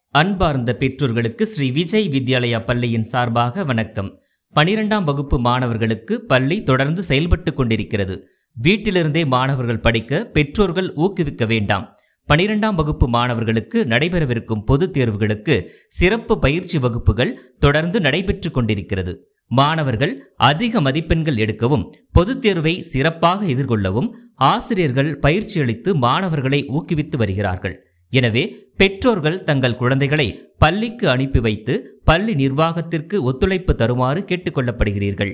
அன்பார்ந்த பெற்றோர்களுக்கு ஸ்ரீ விஜய் வித்யாலயா பள்ளியின் சார்பாக வணக்கம் பனிரெண்டாம் வகுப்பு மாணவர்களுக்கு பள்ளி தொடர்ந்து செயல்பட்டு கொண்டிருக்கிறது வீட்டிலிருந்தே மாணவர்கள் படிக்க பெற்றோர்கள் ஊக்குவிக்க வேண்டாம் பனிரெண்டாம் வகுப்பு மாணவர்களுக்கு நடைபெறவிருக்கும் பொதுத் தேர்வுகளுக்கு சிறப்பு பயிற்சி வகுப்புகள் தொடர்ந்து நடைபெற்று கொண்டிருக்கிறது மாணவர்கள் அதிக மதிப்பெண்கள் எடுக்கவும் பொதுத் தேர்வை சிறப்பாக எதிர்கொள்ளவும் ஆசிரியர்கள் பயிற்சி அளித்து மாணவர்களை ஊக்குவித்து வருகிறார்கள் எனவே பெற்றோர்கள் தங்கள் குழந்தைகளை பள்ளிக்கு அனுப்பி வைத்து பள்ளி நிர்வாகத்திற்கு ஒத்துழைப்பு தருமாறு கேட்டுக்கொள்ளப்படுகிறீர்கள்